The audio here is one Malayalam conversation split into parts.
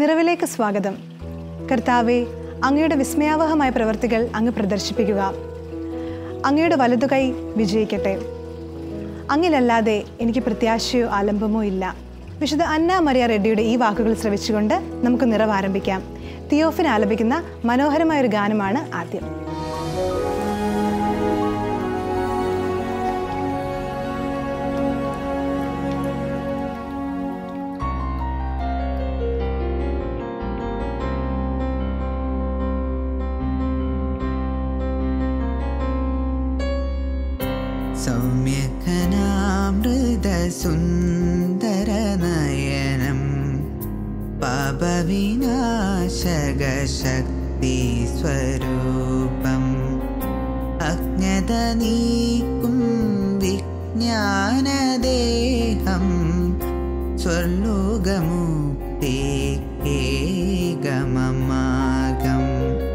നിറവിലേക്ക് സ്വാഗതം കർത്താവെ അങ്ങയുടെ വിസ്മയാവഹമായ പ്രവർത്തികൾ അങ്ങ് പ്രദർശിപ്പിക്കുക അങ്ങയുടെ വലതുകൈ വിജയിക്കട്ടെ അങ്ങിലല്ലാതെ എനിക്ക് പ്രത്യാശയോ ആലംബമോ ഇല്ല വിശുദ്ധ അന്ന മറിയ റെഡ്ഡിയുടെ ഈ വാക്കുകൾ ശ്രവിച്ചുകൊണ്ട് നമുക്ക് നിറവ് ആരംഭിക്കാം തിയോഫിൻ ആലപിക്കുന്ന മനോഹരമായ ഒരു ഗാനമാണ് ആദ്യം സൗമ്യഘനാമൃതസുന്ദരനയനം പാപവിനാശകശക്തിസ്വരൂപം അജ്ഞത നീക്കും വിജ്ഞാനദേഹം സ്വർലോകമുക്തേകമമാകം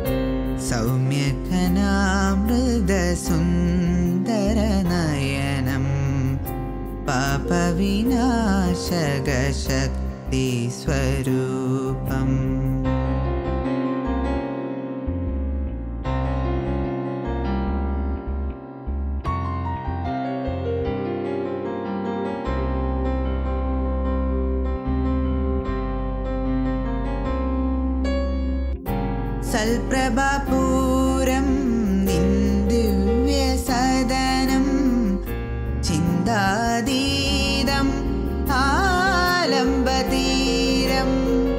സൗമ്യഘനാമൃതസുന്ദരനയനം പാപവിനാശകശക്തിസ്വരൂപം സൽപ്രഭാപൂരം നിന്ദിവ്യസദനം ചിന്താതീതം ആലംബതീരം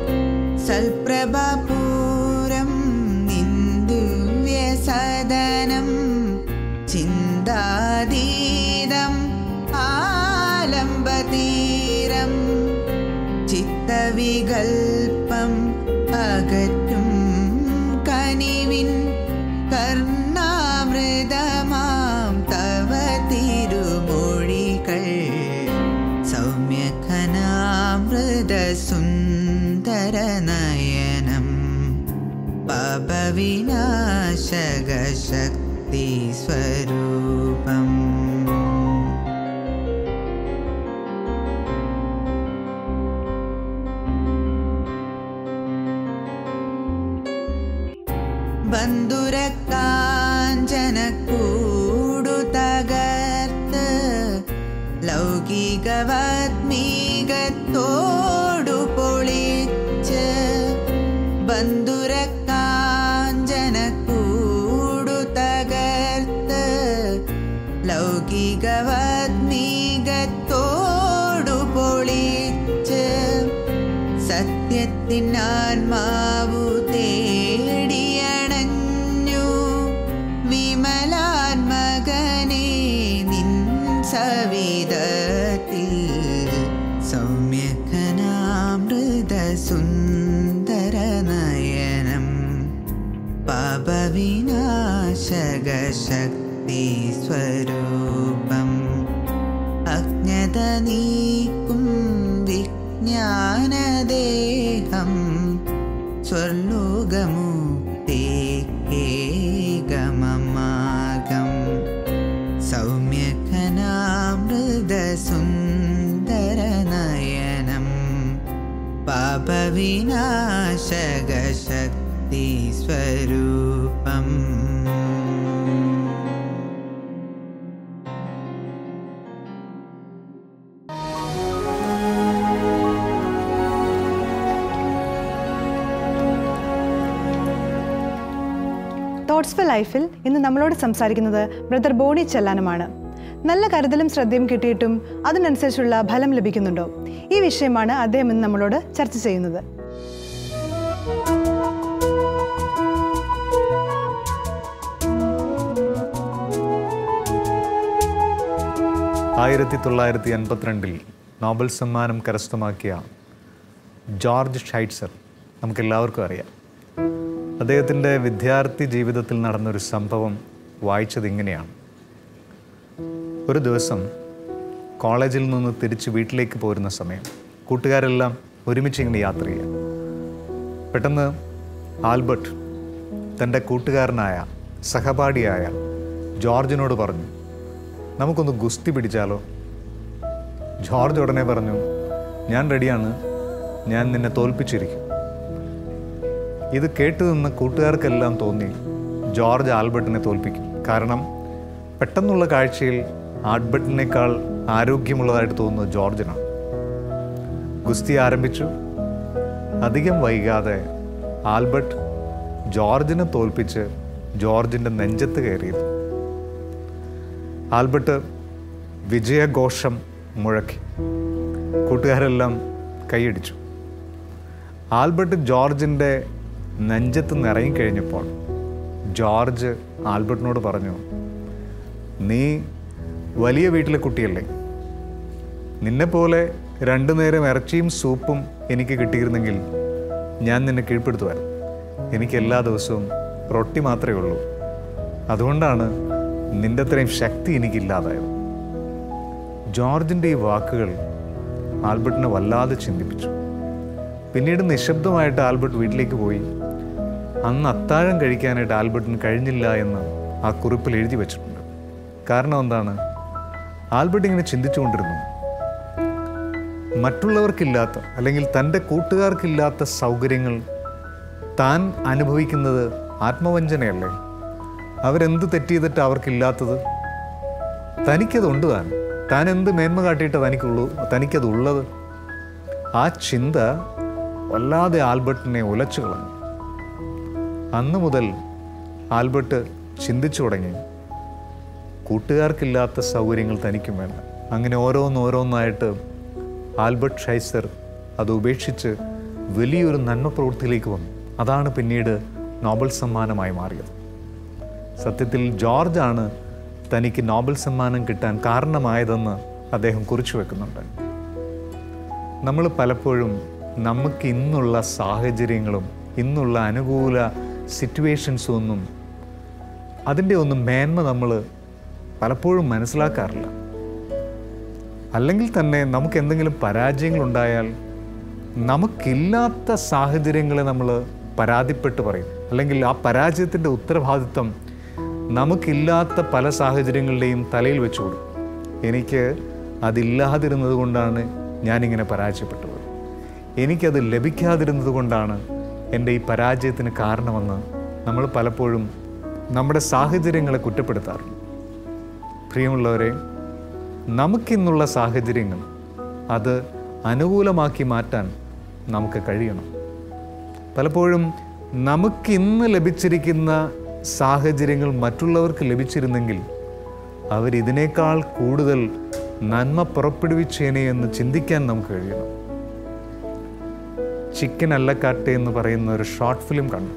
സൽപ്രഭാപൂരം നിന്ദിവ്യസദനം ചിന്താതീതം ആലംബതീരം ചിത്തവികൽപ്പം അകറ്റും കനിവിൻ കർണാമൃതമാം തവ തിരുമൊഴികൾ സൗമ്യഘനാമൃതസുന്ദരനയനം പാപവിനാശകശക്തി സ്വരൂപം ബന്ധുരക്കാഞ്ചനക്കൂടു തകർത്ത് ലൗകികവാത്മീകത്തോടു പൊളിച്ച് ബന്ധുരക്കാഞ്ചനക്കൂടു തകർത്ത് ലൗകികവാത്മീകത്തോടു പൊളിച്ച് സത്യത്തിനാത്മാവു തേടിയണഞ്ഞു വിമലാത്മകനെ നിൻ സവിധത്തിൽ സൗമ്യഘനാമൃതസുന്ദരനയനം പാപവിനാശകശക്തി സ്വരൂപം അജ്ഞത നീക്കും വിജ്ഞാനദേഹം സ്വർലോകമുക്തേകമമാകം സൗമ്യഘനാമൃതസുന്ദരനയനം പാപവിനാശകശക്തി സ്വരൂപം തോട്ട്സ് ഫോർ ലൈഫിൽ ഇന്ന് നമ്മളോട് സംസാരിക്കുന്നത് ബ്രദർ ബോണി ചെല്ലാനുമാണ് നല്ല കരുതലും ശ്രദ്ധയും കിട്ടിയിട്ടും അതിനനുസരിച്ചുള്ള ഫലം ലഭിക്കുന്നുണ്ടോ ഈ വിഷയമാണ് അദ്ദേഹം ഇന്ന് നമ്മളോട് ചർച്ച ചെയ്യുന്നത് ആയിരത്തി തൊള്ളായിരത്തി എൺപത്തിരണ്ടിൽ നോബൽ സമ്മാനം കരസ്ഥമാക്കിയ ജോർജ് ഷൈറ്റ്സർ നമുക്കെല്ലാവർക്കും അറിയാം അദ്ദേഹത്തിൻ്റെ വിദ്യാർത്ഥി ജീവിതത്തിൽ നടന്നൊരു സംഭവം വായിച്ചത് ഇങ്ങനെയാണ് ഒരു ദിവസം കോളേജിൽ നിന്ന് തിരിച്ച് വീട്ടിലേക്ക് പോരുന്ന സമയം കൂട്ടുകാരെല്ലാം ഒരുമിച്ച് ഇങ്ങനെ യാത്ര ചെയ്യാം പെട്ടെന്ന് ആൽബർട്ട് തൻ്റെ കൂട്ടുകാരനായ സഹപാഠിയായ ജോർജിനോട് പറഞ്ഞു നമുക്കൊന്ന് ഗുസ്തി പിടിച്ചാലോ ജോർജ് ഉടനെ പറഞ്ഞു ഞാൻ റെഡിയാണ് ഞാൻ നിന്നെ തോൽപ്പിച്ചിരിക്കും ഇത് കേട്ടു നിന്ന് കൂട്ടുകാർക്കെല്ലാം തോന്നി ജോർജ് ആൽബർട്ടിനെ തോൽപ്പിക്കും കാരണം പെട്ടെന്നുള്ള കാഴ്ചയിൽ ആൽബർട്ടിനേക്കാൾ ആരോഗ്യമുള്ളതായിട്ട് തോന്നുന്നത് ജോർജിനാണ് ഗുസ്തി ആരംഭിച്ചു അധികം വൈകാതെ ആൽബർട്ട് ജോർജിനെ തോൽപ്പിച്ച് ജോർജിൻ്റെ നെഞ്ചത്ത് കയറിയിരുന്നു ആൽബർട്ട് വിജയഘോഷം മുഴക്കി കൂട്ടുകാരെല്ലാം കൈയടിച്ചു ആൽബർട്ട് ജോർജിൻ്റെ നെഞ്ചത്ത് നിറങ്ങിക്കഴിഞ്ഞപ്പോൾ ജോർജ് ആൽബർട്ടിനോട് പറഞ്ഞു നീ വലിയ വീട്ടിലെ കുട്ടിയല്ലേ നിന്നെപ്പോലെ രണ്ടു നേരം ഇറച്ചിയും സൂപ്പും എനിക്ക് കിട്ടിയിരുന്നെങ്കിൽ ഞാൻ നിന്നെ കീഴ്പ്പെടുത്തുവാൻ എനിക്ക് എല്ലാ ദിവസവും റൊട്ടി മാത്രമേ ഉള്ളൂ അതുകൊണ്ടാണ് നിന്റെ അത്രയും ശക്തി എനിക്കില്ലാതായത് ജോർജിൻ്റെ ഈ വാക്കുകൾ ആൽബർട്ടിനെ വല്ലാതെ ചിന്തിപ്പിച്ചു പിന്നീട് നിശബ്ദമായിട്ട് ആൽബർട്ട് വീട്ടിലേക്ക് പോയി അന്ന് അത്താഴം കഴിക്കാനായിട്ട് ആൽബർട്ടിന് കഴിഞ്ഞില്ല എന്ന് ആ കുറിപ്പിൽ എഴുതി വെച്ചിട്ടുണ്ട് കാരണം എന്താണ് ആൽബർട്ട് ഇങ്ങനെ ചിന്തിച്ചുകൊണ്ടിരുന്നു മറ്റുള്ളവർക്കില്ലാത്ത അല്ലെങ്കിൽ തൻ്റെ കൂട്ടുകാർക്കില്ലാത്ത സൗകര്യങ്ങൾ താൻ അനുഭവിക്കുന്നത് ആത്മവഞ്ചനയല്ലേ അവരെന്ത് തെറ്റ് ചെയ്തിട്ട് അവർക്കില്ലാത്തത് തനിക്കതുണ്ട് താൻ താൻ എന്ത് മേന്മ കാട്ടിയിട്ട് തനിക്കുള്ളൂ തനിക്കത് ഉള്ളത് ആ ചിന്ത വല്ലാതെ ആൽബർട്ടിനെ ഉലച്ചു കളഞ്ഞു അന്ന് മുതൽ ആൽബർട്ട് ചിന്തിച്ചു തുടങ്ങി കൂട്ടുകാർക്കില്ലാത്ത സൗകര്യങ്ങൾ തനിക്കും വേണ്ട അങ്ങനെ ഓരോന്നോരോന്നായിട്ട് ആൽബർട്ട് ഷൈസർ അത് ഉപേക്ഷിച്ച് വലിയൊരു നന്മ പ്രവൃത്തിയിലേക്ക് വന്നു അതാണ് പിന്നീട് നോബൽ സമ്മാനമായി മാറിയത് സത്യത്തിൽ ജോർജാണ് തനിക്ക് നോബൽ സമ്മാനം കിട്ടാൻ കാരണമായതെന്ന് അദ്ദേഹം കുറിച്ചു വെക്കുന്നുണ്ട് നമ്മൾ പലപ്പോഴും നമുക്ക് ഇന്നുള്ള സാഹചര്യങ്ങളും ഇന്നുള്ള അനുകൂല സിറ്റുവേഷൻസും ഒന്നും അതിൻ്റെ ഒന്നും മേന്മ നമ്മൾ പലപ്പോഴും മനസ്സിലാക്കാറില്ല അല്ലെങ്കിൽ തന്നെ നമുക്ക് എന്തെങ്കിലും പരാജയങ്ങളുണ്ടായാൽ നമുക്കില്ലാത്ത സാഹചര്യങ്ങളെ നമ്മൾ പരാതിപ്പെട്ട് പറയും അല്ലെങ്കിൽ ആ പരാജയത്തിൻ്റെ ഉത്തരവാദിത്വം നമുക്കില്ലാത്ത പല സാഹചര്യങ്ങളുടെയും തലയിൽ വെച്ചു കൊടുക്കും എനിക്ക് അതില്ലാതിരുന്നത് കൊണ്ടാണ് ഞാനിങ്ങനെ പരാജയപ്പെട്ടത് എനിക്കത് ലഭിക്കാതിരുന്നത് കൊണ്ടാണ് എൻ്റെ ഈ പരാജയത്തിന് കാരണമെന്ന് നമ്മൾ പലപ്പോഴും നമ്മുടെ സാഹചര്യങ്ങളെ കുറ്റപ്പെടുത്താറുണ്ട് പ്രിയമുള്ളവരെ നമുക്കിന്നുള്ള സാഹചര്യങ്ങൾ അത് അനുകൂലമാക്കി മാറ്റാൻ നമുക്ക് കഴിയണം പലപ്പോഴും നമുക്കിന്ന് ലഭിച്ചിരിക്കുന്ന സാഹചര്യങ്ങൾ മറ്റുള്ളവർക്ക് ലഭിച്ചിരുന്നെങ്കിൽ അവരിതിനേക്കാൾ കൂടുതൽ നന്മ പുറപ്പെടുവിച്ചേനെ എന്ന് ചിന്തിക്കാൻ നമുക്ക് കഴിയണം ചിക്കൻ അല്ലക്കാട്ടെ എന്ന് പറയുന്ന ഒരു ഷോർട്ട് ഫിലിം കണ്ടു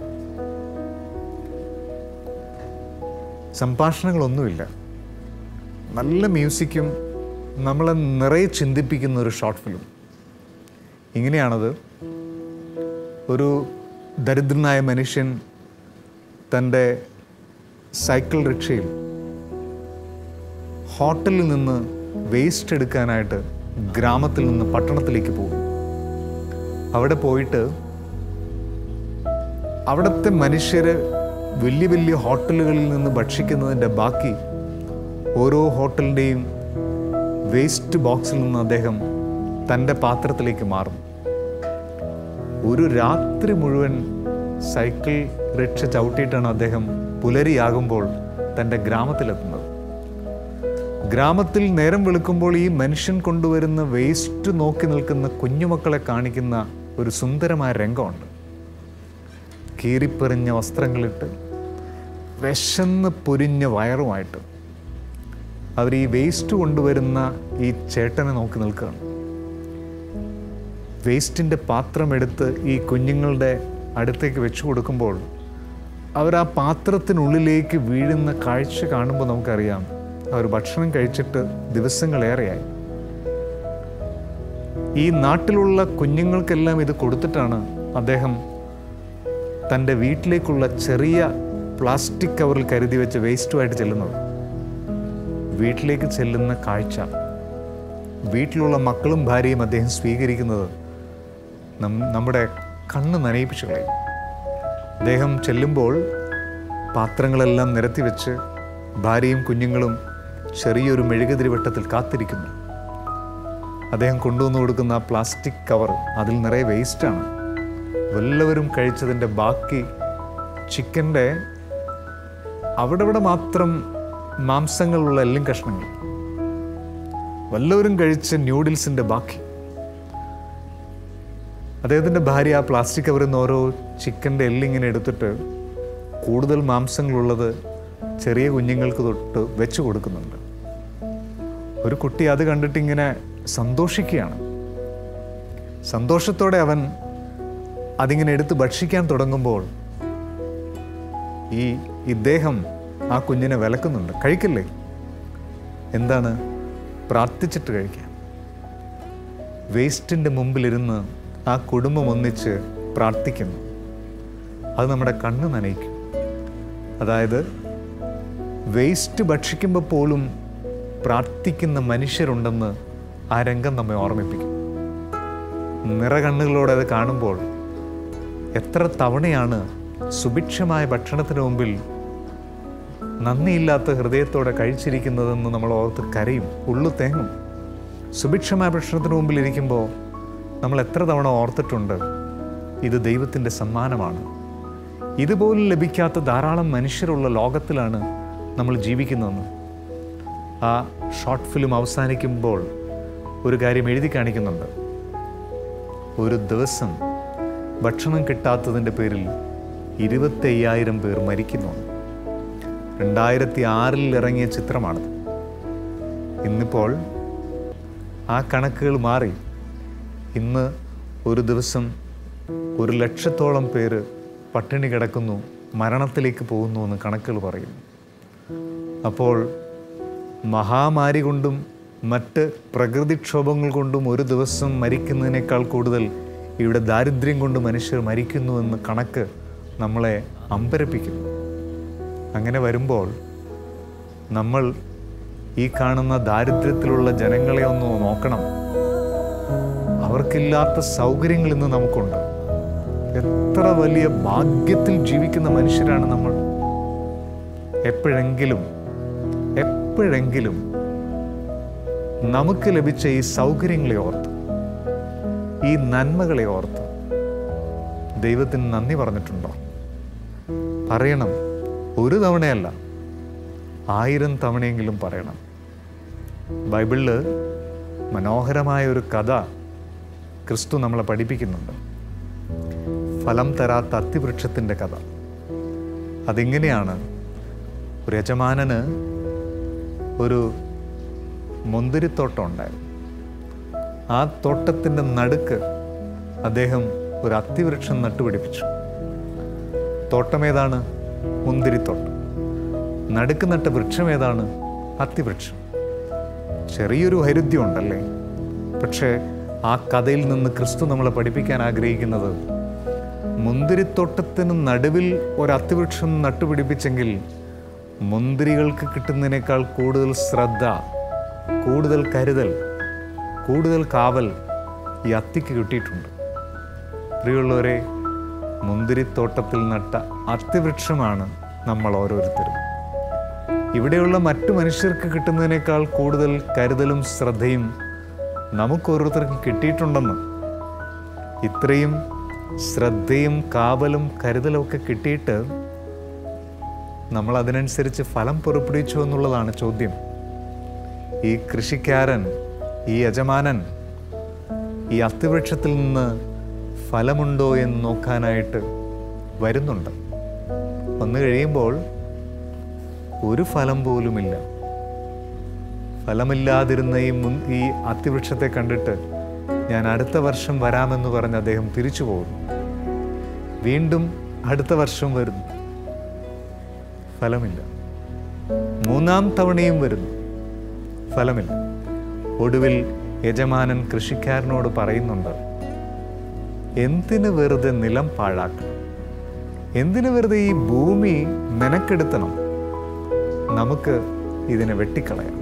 സംഭാഷണങ്ങളൊന്നുമില്ല നല്ല മ്യൂസിക്കും നമ്മളെ നിറയെ ചിന്തിപ്പിക്കുന്ന ഒരു ഷോർട്ട് ഫിലിം ഇങ്ങനെയാണത് ഒരു ദരിദ്രനായ മനുഷ്യൻ തൻ്റെ സൈക്കിൾ റിക്ഷയിൽ ഹോട്ടലിൽ നിന്ന് വേസ്റ്റ് എടുക്കാനായിട്ട് ഗ്രാമത്തിൽ നിന്ന് പട്ടണത്തിലേക്ക് പോകും അവിടെ പോയിട്ട് അവിടുത്തെ മനുഷ്യർ വലിയ വലിയ ഹോട്ടലുകളിൽ നിന്ന് ഭക്ഷിക്കുന്നതിൻ്റെ ബാക്കി ഓരോ ഹോട്ടലിൻ്റെയും വേസ്റ്റ് ബോക്സിൽ നിന്ന് അദ്ദേഹം തൻ്റെ പാത്രത്തിലേക്ക് മാറും ഒരു രാത്രി മുഴുവൻ സൈക്കിൾ റിക്ഷ ചവിട്ടിയിട്ടാണ് അദ്ദേഹം പുലരിയാകുമ്പോൾ തൻ്റെ ഗ്രാമത്തിലെത്തുന്നത് ഗ്രാമത്തിൽ നേരം വെളുക്കുമ്പോൾ ഈ മനുഷ്യൻ കൊണ്ടുവരുന്ന വേസ്റ്റ് നോക്കി നിൽക്കുന്ന കുഞ്ഞുമക്കളെ കാണിക്കുന്ന ഒരു സുന്ദരമായ രംഗമുണ്ട് കീറിപ്പെറിഞ്ഞ വസ്ത്രങ്ങളിട്ട് വിശന്ന് പൊരിഞ്ഞ വയറുമായിട്ട് അവർ ഈ വേസ്റ്റ് കൊണ്ടുവരുന്ന ഈ ചേട്ടനെ നോക്കി നിൽക്കുകയാണ് വേസ്റ്റിൻ്റെ പാത്രം എടുത്ത് ഈ കുഞ്ഞുങ്ങളുടെ അടുത്തേക്ക് വെച്ചു കൊടുക്കുമ്പോൾ അവർ ആ പാത്രത്തിനുള്ളിലേക്ക് വീഴുന്ന കാഴ്ച കാണുമ്പോൾ നമുക്കറിയാം അവർ ഭക്ഷണം കഴിച്ചിട്ട് ദിവസങ്ങളേറെയായി ഈ നാട്ടിലുള്ള കുഞ്ഞുങ്ങൾക്കെല്ലാം ഇത് കൊടുത്തിട്ടാണ് അദ്ദേഹം തൻ്റെ വീട്ടിലേക്കുള്ള ചെറിയ പ്ലാസ്റ്റിക് കവറിൽ കരുതി വെച്ച വേസ്റ്റുമായിട്ട് ചെല്ലുന്നത് വീട്ടിലേക്ക് ചെല്ലുന്ന കാഴ്ച വീട്ടിലുള്ള മക്കളും ഭാര്യയും അദ്ദേഹം സ്വീകരിക്കുന്നത് നം- നമ്മുടെ കണ്ണ് നനയിപ്പിച്ചു കളയും അദ്ദേഹം ചെല്ലുമ്പോൾ പാത്രങ്ങളെല്ലാം നിരത്തി വെച്ച് ഭാര്യയും കുഞ്ഞുങ്ങളും ചെറിയൊരു മെഴുകുതിരി വട്ടത്തിൽ കാത്തിരിക്കുന്നു അദ്ദേഹം കൊണ്ടുവന്ന് കൊടുക്കുന്ന ആ പ്ലാസ്റ്റിക് കവർ അതിൽ നിറയെ വേസ്റ്റാണ് വല്ലവരും കഴിച്ചതിൻ്റെ ബാക്കി ചിക്കൻ്റെ അവിടെ ഇവിടെ മാത്രം മാംസങ്ങളുള്ള എല്ലും കഷ്ണങ്ങൾ വല്ലവരും കഴിച്ച ന്യൂഡിൽസിൻ്റെ ബാക്കി അദ്ദേഹത്തിൻ്റെ ഭാര്യ ആ പ്ലാസ്റ്റിക് കവറിൽ നിന്ന് ഓരോ ചിക്കൻ്റെ എല്ലിങ്ങനെ എടുത്തിട്ട് കൂടുതൽ മാംസങ്ങളുള്ളത് ചെറിയ കുഞ്ഞുങ്ങൾക്ക് തൊട്ട് വെച്ച് കൊടുക്കുന്നുണ്ട് ഒരു കുട്ടി അത് കണ്ടിട്ട് ഇങ്ങനെ സന്തോഷിക്കുകയാണ് സന്തോഷത്തോടെ അവൻ അതിങ്ങനെ എടുത്ത് ഭക്ഷിക്കാൻ തുടങ്ങുമ്പോൾ ഈ ഇദ്ദേഹം ആ കുഞ്ഞിനെ വിലക്കുന്നുണ്ട് കഴിക്കില്ലേ എന്താണ് പ്രാർത്ഥിച്ചിട്ട് കഴിക്കാൻ വേസ്റ്റിൻ്റെ മുമ്പിലിരുന്ന് ആ കുടുംബം ഒന്നിച്ച് പ്രാർത്ഥിക്കുന്നു അത് നമ്മുടെ കണ്ണ് നനയിക്കും അതായത് വേസ്റ്റ് ഭക്ഷിക്കുമ്പോൾ പോലും പ്രാർത്ഥിക്കുന്ന മനുഷ്യരുണ്ടെന്ന് ആ രംഗം നമ്മെ ഓർമ്മിപ്പിക്കും നിറകണ്ണുകളോടെ അത് കാണുമ്പോൾ എത്ര തവണയാണ് സുഭിക്ഷമായ ഭക്ഷണത്തിന് മുമ്പിൽ നന്ദിയില്ലാത്ത ഹൃദയത്തോടെ കഴിച്ചിരിക്കുന്നതെന്ന് നമ്മൾ ഓർത്ത് കരയും ഉള്ളു തേങ്ങും സുഭിക്ഷമായ ഭക്ഷണത്തിന് മുമ്പിൽ ഇരിക്കുമ്പോൾ നമ്മൾ എത്ര തവണ ഓർത്തിട്ടുണ്ട് ഇത് ദൈവത്തിൻ്റെ സമ്മാനമാണ് ഇതുപോലും ലഭിക്കാത്ത ധാരാളം മനുഷ്യരുള്ള ലോകത്തിലാണ് നമ്മൾ ജീവിക്കുന്നതെന്ന് ആ ഷോർട്ട് ഫിലിം അവസാനിക്കുമ്പോൾ ഒരു കാര്യം എഴുതി കാണിക്കുന്നുണ്ട് ഒരു ദിവസം ഭക്ഷണം കിട്ടാത്തതിൻ്റെ പേരിൽ ഇരുപത്തി അയ്യായിരം പേർ മരിക്കുന്നു രണ്ടായിരത്തി ആറിൽ ഇറങ്ങിയ ചിത്രമാണത് ഇന്നിപ്പോൾ ആ കണക്കുകൾ മാറി ഇന്ന് ഒരു ദിവസം ഒരു ലക്ഷത്തോളം പേര് പട്ടിണി കിടക്കുന്നു മരണത്തിലേക്ക് പോകുന്നു എന്ന് കണക്കുകൾ പറയുന്നു അപ്പോൾ മഹാമാരി കൊണ്ടും മറ്റ് പ്രകൃതിക്ഷോഭങ്ങൾ കൊണ്ടും ഒരു ദിവസം മരിക്കുന്നതിനേക്കാൾ കൂടുതൽ ഇവിടെ ദാരിദ്ര്യം കൊണ്ട് മനുഷ്യർ മരിക്കുന്നുവെന്ന് കണക്ക് നമ്മളെ അമ്പരപ്പിക്കുന്നു അങ്ങനെ വരുമ്പോൾ നമ്മൾ ഈ കാണുന്ന ദാരിദ്ര്യത്തിലുള്ള ജനങ്ങളെ ഒന്ന് നോക്കണം അവർക്കില്ലാത്ത സൗകര്യങ്ങൾ ഇന്ന് നമുക്കുണ്ട് എത്ര വലിയ ഭാഗ്യത്തിൽ ജീവിക്കുന്ന മനുഷ്യരാണ് നമ്മൾ എപ്പോഴെങ്കിലും എപ്പോഴെങ്കിലും നമുക്ക് ലഭിച്ച ഈ സൗകര്യങ്ങളെ ഓർത്ത് ഈ നന്മകളെ ഓർത്ത് ദൈവത്തിന് നന്ദി പറഞ്ഞിട്ടുണ്ടോ പറയണം ഒരു തവണയല്ല ആയിരം തവണയെങ്കിലും പറയണം ബൈബിളിൽ മനോഹരമായ ഒരു കഥ ക്രിസ്തു നമ്മളെ പഠിപ്പിക്കുന്നുണ്ട് ഫലം തരാത്ത അത്തിവൃക്ഷത്തിൻ്റെ കഥ അതിങ്ങനെയാണ് ഒരു യജമാനന് ഒരു മുന്തിരിത്തോട്ടം ഉണ്ടായിരുന്നു ആ തോട്ടത്തിൻ്റെ നടുക്ക് അദ്ദേഹം ഒരു അത്തിവൃക്ഷം നട്ടുപിടിപ്പിച്ചു തോട്ടം ഏതാണ് മുന്തിരിത്തോട്ടം നടുക്ക് നട്ട വൃക്ഷം ഏതാണ് അത്തിവൃക്ഷം ചെറിയൊരു വൈരുദ്ധ്യം ഉണ്ടല്ലേ പക്ഷേ ആ കഥയിൽ നിന്ന് ക്രിസ്തു നമ്മളെ പഠിപ്പിക്കാൻ ആഗ്രഹിക്കുന്നത് മുന്തിരിത്തോട്ടത്തിന് നടുവിൽ ഒരു അത്തിവൃക്ഷം നട്ടുപിടിപ്പിച്ചെങ്കിൽ മുന്തിരികൾക്ക് കിട്ടുന്നതിനേക്കാൾ കൂടുതൽ ശ്രദ്ധ കൂടുതൽ കരുതൽ കൂടുതൽ കാവൽ ഈ അത്തിക്ക് കിട്ടിയിട്ടുണ്ട് പ്രിയമുള്ളവരെ മുന്തിരിത്തോട്ടത്തിൽ നട്ട അത്തിവൃക്ഷമാണ് നമ്മൾ ഓരോരുത്തരും ഇവിടെയുള്ള മറ്റു മനുഷ്യർക്ക് കിട്ടുന്നതിനേക്കാൾ കൂടുതൽ കരുതലും ശ്രദ്ധയും നമുക്ക് ഓരോരുത്തർക്കും കിട്ടിയിട്ടുണ്ടെന്ന് ഇത്രയും ശ്രദ്ധയും കാവലും കരുതലും ഒക്കെ കിട്ടിയിട്ട് നമ്മൾ അതിനനുസരിച്ച് ഫലം പുറപ്പെടുവിച്ചു എന്നുള്ളതാണ് ചോദ്യം ഈ കൃഷിക്കാരൻ ഈ യജമാനൻ ഈ അത്തിവൃക്ഷത്തിൽ നിന്ന് ഫലമുണ്ടോ എന്ന് നോക്കാനായിട്ട് വരുന്നുണ്ട് വന്നു കഴിയുമ്പോൾ ഒരു ഫലം പോലുമില്ല ഫലമില്ലാതിരുന്ന ഈ മുൻ ഈ അത്തിവൃക്ഷത്തെ കണ്ടിട്ട് ഞാൻ അടുത്ത വർഷം വരാമെന്ന് പറഞ്ഞ് അദ്ദേഹം തിരിച്ചു പോകുന്നു വീണ്ടും അടുത്ത വർഷം വരുന്നു ഫലമില്ല മൂന്നാം തവണയും വരുന്നു ഫലമില്ല ഒടുവിൽ യജമാനൻ കൃഷിക്കാരനോട് പറയുന്നുണ്ട് എന്തിന് വെറുതെ നിലം പാഴാക്കണം എന്തിന് വെറുതെ ഈ ഭൂമി മെനക്കെടുത്തണം നമുക്ക് ഇതിനെ വെട്ടിക്കളയാം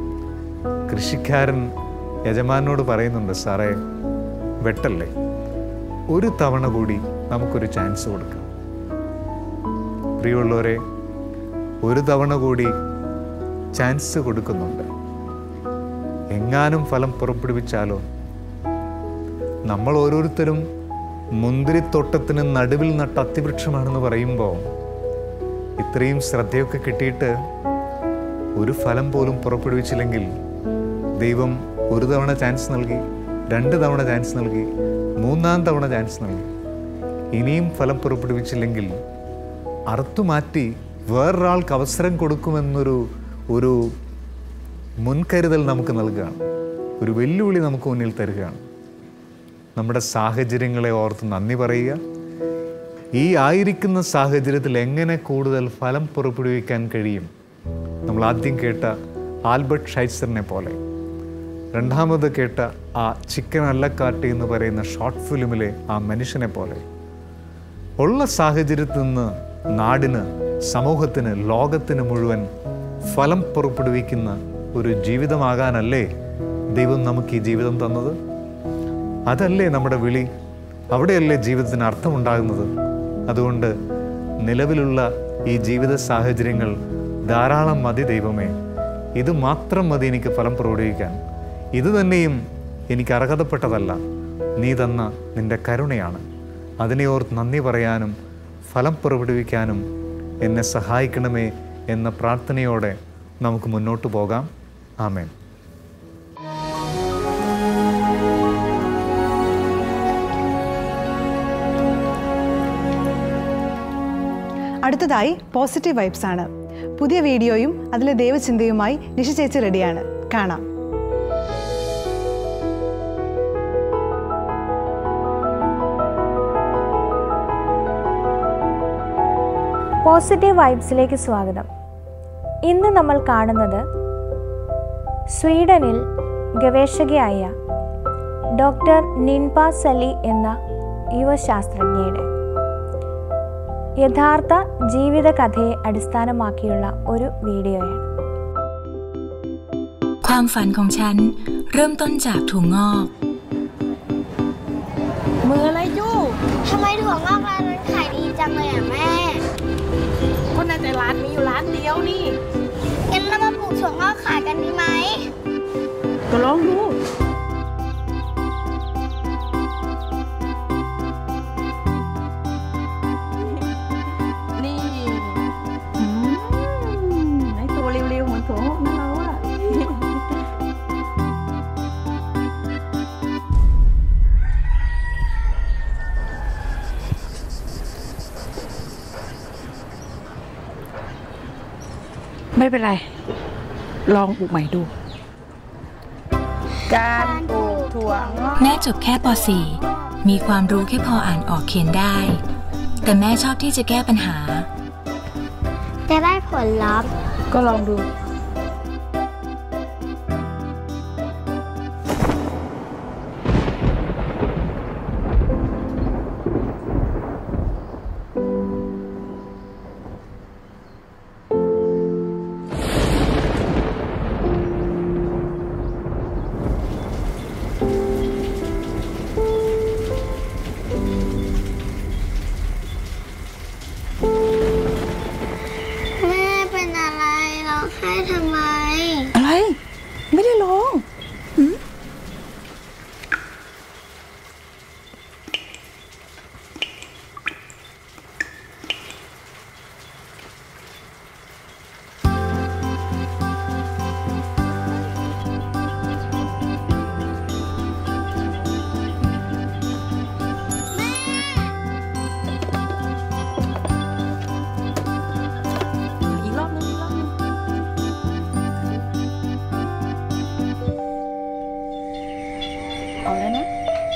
കൃഷിക്കാരൻ യജമാനോട് പറയുന്നുണ്ട് സാറേ വെട്ടല്ലേ ഒരു തവണ കൂടി നമുക്കൊരു ചാൻസ് കൊടുക്കാം പ്രിയമുള്ളവരെ ഒരു തവണ കൂടി ചാൻസ് കൊടുക്കുന്നുണ്ട് എങ്ങാനും ഫലം പുറപ്പെടുവിച്ചാലോ നമ്മൾ ഓരോരുത്തരും മുന്തിരിത്തോട്ടത്തിന് നടുവിൽ നട്ട അത്തിവൃക്ഷമാണെന്ന് പറയുമ്പോൾ ഇത്രയും ശ്രദ്ധയൊക്കെ കിട്ടിയിട്ട് ഒരു ഫലം പോലും പുറപ്പെടുവിച്ചില്ലെങ്കിൽ ദൈവം ഒരു തവണ ചാൻസ് നൽകി രണ്ട് തവണ ചാൻസ് നൽകി മൂന്നാം തവണ ചാൻസ് നൽകി ഇനിയും ഫലം പുറപ്പെടുവിച്ചില്ലെങ്കിൽ അറുത്തുമാറ്റി വേറൊരാൾക്ക് അവസരം കൊടുക്കുമെന്നൊരു ഒരു മുൻകരുതൽ നമുക്ക് നൽകുകയാണ് ഒരു വെല്ലുവിളി നമുക്ക് മുന്നിൽ തരികയാണ് നമ്മുടെ സാഹചര്യങ്ങളെ ഓർത്ത് നന്ദി പറയുക ഈ ആയിരിക്കുന്ന സാഹചര്യത്തിൽ എങ്ങനെ കൂടുതൽ ഫലം പുറപ്പെടുവിക്കാൻ കഴിയും നമ്മൾ ആദ്യം കേട്ട ആൽബർട്ട് ഷൈസറിനെ പോലെ രണ്ടാമത് കേട്ട ആ ചിക്കൻ അല്ലക്കാട്ടി എന്ന് പറയുന്ന ഷോർട്ട് ഫിലിമിലെ ആ മനുഷ്യനെ പോലെ ഉള്ള സാഹചര്യത്തിൽ നിന്ന് നാടിന് സമൂഹത്തിന് ലോകത്തിന് മുഴുവൻ ഫലം പുറപ്പെടുവിക്കുന്ന ഒരു ജീവിതമാകാനല്ലേ ദൈവം നമുക്ക് ഈ ജീവിതം തന്നത് അതല്ലേ നമ്മുടെ വിളി അവിടെയല്ലേ ജീവിതത്തിന് അർത്ഥമുണ്ടാകുന്നത് അതുകൊണ്ട് നിലവിലുള്ള ഈ ജീവിത സാഹചര്യങ്ങൾ ധാരാളം മതി ദൈവമേ ഇത് മാത്രം മതി എനിക്ക് ഫലം പ്രകടിപ്പിക്കാൻ ഇത് തന്നെയും എനിക്ക് അർഹതപ്പെട്ടതല്ല നീ തന്ന നിന്റെ കരുണയാണ് അതിനെ ഓർത്ത് നന്ദി പറയാനും ഫലം പുറപ്പെടുവിക്കാനും എന്നെ സഹായിക്കണമേ എന്ന പ്രാർത്ഥനയോടെ നമുക്ക് മുന്നോട്ട് പോകാം ആമേൻ അടുത്തതായി പോസിറ്റീവ് വൈബ്സ് ആണ് പുതിയ വീഡിയോയും അതിലെ ദൈവചിന്തയുമായി നിഷ ചേച്ചി റെഡിയാണ് കാണാം പോസിറ്റീവ് വൈബ്സിലേക്ക് സ്വാഗതം ഇന്ന് നമ്മൾ കാണുന്നത് സ്വീഡനിൽ ഗവേഷകയായ ഡോക്ടർ നിൻപ സലി എന്ന യുവശാസ്ത്രജ്ഞയുടെ യഥാർത്ഥ ജീവിതകഥയെ അടിസ്ഥാനമാക്കിയുള്ള ഒരു വീഡിയോയാണ് ความฝันของฉันเริ่มต้นจากถั่วงอกมืออะไรจู้ทำไมถั่วงอกร้านนั้นขายดีจังเลยอ่ะแม่คนในแต่ร้านมีอยู่ร้านเดียวนี่งั้นเรามาปลูกถั่วงอกขายกันดีไหมก็ลองดู นี่อืมไอตัวเร็วๆเหมือนถั่วงอกนั่นเราอะ ไม่เป็นไร ลองปลูกใหม่ดู การปลูกถั่วงอกแม่จบแค่ป .4 มีความรู้แค่พออ่านออกเขียนได้ แต่แม่ชอบที่จะแก้ปัญหาจะได้ผลลัพธ์ก็ลองดูแม่เป็นอะไรร้องไห้ทำไมอะไร ไม่ได้ร้อง อีกรอบนึงอีกรอบนึง เอาแล้วนะ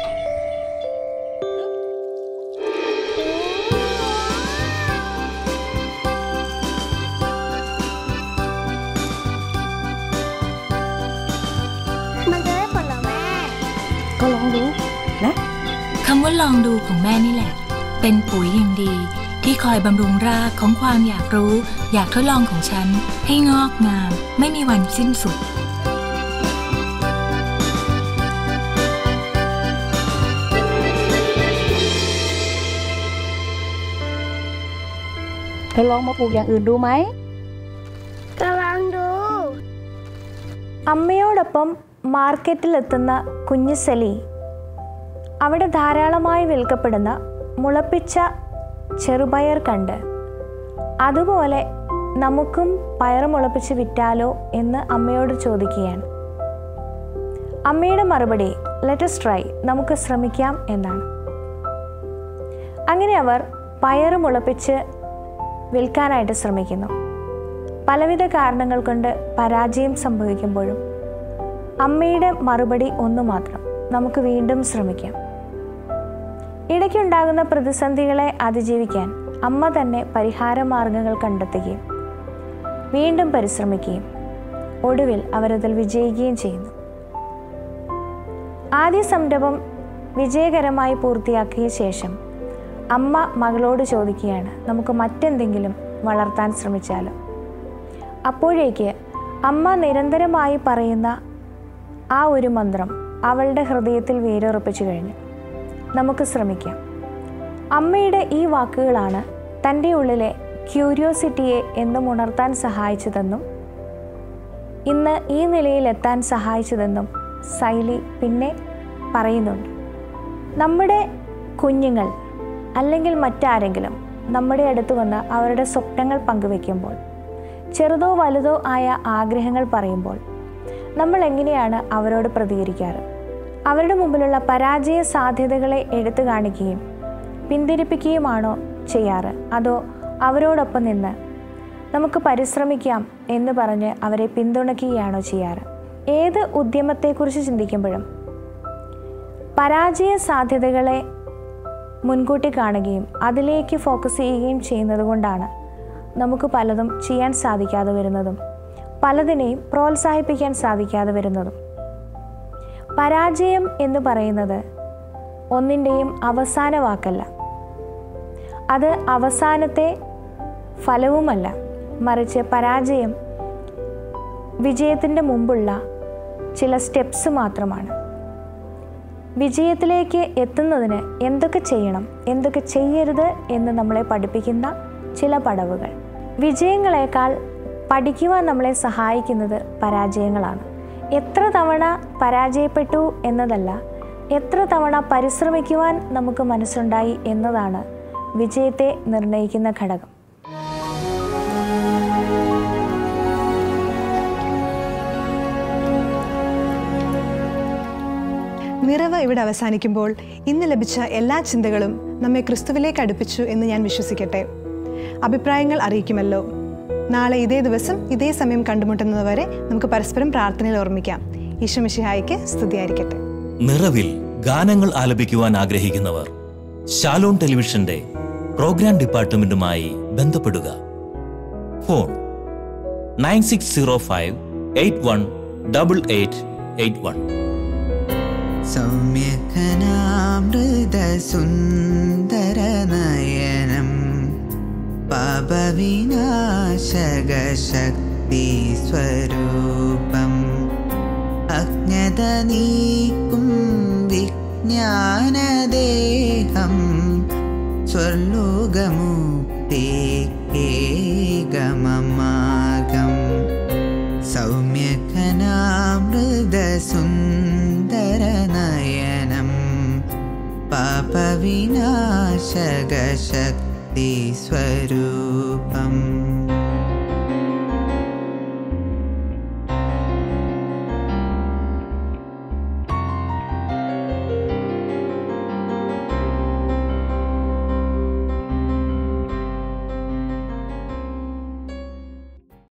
มันจะได้ผลเหรอแม่ก็ลองดูนะคำว่าลองดูของแม่นี่แหละ เป็นปุ๋ยอย่างดี ที่คอยบำรุงรากของความอยากรู้ อยากทดลองของฉัน ให้งอกงาม ไม่มีวันสิ้นสุดเธอลองมาปลูกอย่างอื่นดูไหมกำลังดู അമ്മയോടൊപ്പം മാർക്കറ്റിലെത്തുന്ന കുഞ്ഞു സലി അവിടെ ധാരാളമായി വിൽക്കപ്പെടുന്ന മുളപ്പിച്ച ചെറുപയർ കണ്ട് അതുപോലെ നമുക്കും പയർ മുളപ്പിച്ച് വിറ്റാലോ എന്ന് അമ്മയോട് ചോദിക്കുകയാണ് അമ്മയുടെ മറുപടി ലെറ്റസ് ട്രൈ നമുക്ക് ശ്രമിക്കാം എന്നാണ് അങ്ങനെ അവർ പയർ മുളപ്പിച്ച് വിൽക്കാനായിട്ട് ശ്രമിക്കുന്നു പലവിധ കാരണങ്ങൾ കൊണ്ട് പരാജയം സംഭവിക്കുമ്പോഴും അമ്മയുടെ മറുപടി ഒന്നു മാത്രം നമുക്ക് വീണ്ടും ശ്രമിക്കാം ഇടയ്ക്കുണ്ടാകുന്ന പ്രതിസന്ധികളെ അതിജീവിക്കാൻ അമ്മ തന്നെ പരിഹാര മാർഗങ്ങൾ കണ്ടെത്തുകയും വീണ്ടും പരിശ്രമിക്കുകയും ഒടുവിൽ അവരതിൽ വിജയിക്കുകയും ചെയ്യുന്നു ആദ്യ സംരംഭം വിജയകരമായി പൂർത്തിയാക്കിയ ശേഷം അമ്മ മകളോട് ചോദിക്കുകയാണ് നമുക്ക് മറ്റെന്തെങ്കിലും വളർത്താൻ ശ്രമിച്ചാലോ അപ്പോഴേക്ക് അമ്മ നിരന്തരമായി പറയുന്ന ആ ഒരു മന്ത്രം അവളുടെ ഹൃദയത്തിൽ വേരുറപ്പിച്ചു കഴിഞ്ഞു നമുക്ക് ശ്രമിക്കാം അമ്മയുടെ ഈ വാക്കുകളാണ് തൻ്റെ ഉള്ളിലെ ക്യൂരിയോസിറ്റിയെ എന്നും ഉണർത്താൻ സഹായിച്ചതെന്നും ഇന്ന് ഈ നിലയിലെത്താൻ സഹായിച്ചതെന്നും സൈലി പിന്നെ പറയുന്നുണ്ട് നമ്മുടെ കുഞ്ഞുങ്ങൾ അല്ലെങ്കിൽ മറ്റാരെങ്കിലും നമ്മുടെ അടുത്ത് വന്ന് അവരുടെ സ്വപ്നങ്ങൾ പങ്കുവെക്കുമ്പോൾ ചെറുതോ വലുതോ ആയ ആഗ്രഹങ്ങൾ പറയുമ്പോൾ നമ്മൾ എങ്ങനെയാണ് അവരോട് പ്രതികരിക്കാറ് അവരുടെ മുമ്പിലുള്ള പരാജയ സാധ്യതകളെ എടുത്തു കാണിക്കുകയും പിന്തിരിപ്പിക്കുകയുമാണോ ചെയ്യാറ് അതോ അവരോടൊപ്പം നിന്ന് നമുക്ക് പരിശ്രമിക്കാം എന്ന് പറഞ്ഞ് അവരെ പിന്തുണയ്ക്കുകയാണോ ചെയ്യാറ് ഏത് ഉദ്യമത്തെക്കുറിച്ച് ചിന്തിക്കുമ്പോഴും പരാജയ സാധ്യതകളെ മുൻകൂട്ടി കാണുകയും അതിലേക്ക് ഫോക്കസ് ചെയ്യുകയും ചെയ്യുന്നത് കൊണ്ടാണ് നമുക്ക് പലതും ചെയ്യാൻ സാധിക്കാതെ വരുന്നതും പലതിനെയും പ്രോത്സാഹിപ്പിക്കാൻ സാധിക്കാതെ വരുന്നതും പരാജയം എന്ന് പറയുന്നത് ഒന്നിൻ്റെയും അവസാന വാക്കല്ല അത് അവസാനത്തെ ഫലവുമല്ല മറിച്ച് പരാജയം വിജയത്തിൻ്റെ മുമ്പുള്ള ചില സ്റ്റെപ്സ് മാത്രമാണ് വിജയത്തിലേക്ക് എത്തുന്നതിന് എന്തൊക്കെ ചെയ്യണം എന്തൊക്കെ ചെയ്യരുത് എന്ന് നമ്മളെ പഠിപ്പിക്കുന്ന ചില പടവുകൾ വിജയങ്ങളെക്കാൾ പഠിക്കുവാൻ നമ്മളെ സഹായിക്കുന്നത് പരാജയങ്ങളാണ് എത്ര തവണ പരാജയപ്പെട്ടു എന്നതല്ല എത്ര തവണ പരിശ്രമിക്കുവാൻ നമുക്ക് മനസ്സുണ്ടായി എന്നതാണ് വിജയത്തെ നിർണ്ണയിക്കുന്ന ഘടകം നിറവ് ഇവിടെ അവസാനിക്കുമ്പോൾ ഇന്ന് ലഭിച്ച എല്ലാ ചിന്തകളും നമ്മെ ക്രിസ്തുവിലേക്ക് അടുപ്പിച്ചു എന്ന് ഞാൻ വിശ്വസിക്കട്ടെ അഭിപ്രായങ്ങൾ അറിയിക്കുമല്ലോ നാളെ ഇതേ ദിവസം ഇതേ സമയം കണ്ടുമുട്ടുന്നതുവരെ നമുക്ക് പരസ്പരം പ്രാർത്ഥനയിൽ ഓർമ്മിക്കാം ഈശോമിഷിഹായിക്ക് സ്തുതിയായിരിക്കട്ടെ നിറവിൽ ഗാനങ്ങൾ ആലപിക്കുവാൻ ആഗ്രഹിക്കുന്നവർ ഷാലോൺ ടെലിവിഷന്റെ പ്രോഗ്രാം ഡിപ്പാർട്ട്മെന്റുമായി ബന്ധപ്പെടുക phone nine six zero five eight one double eight eight one സൗമ്യഘനാമൃതസുന്ദരനയനം പാപവിനാശകശക്തിസ്വരൂപം അജ്ഞത നീക്കും വിജ്ഞാനദേഹം സ്വർലോകമുക്തേകമമാകം സൗമ്യഘനാമൃതസുന്ദരനയനം പാപവിനാശകശക്തിസ്വരൂപം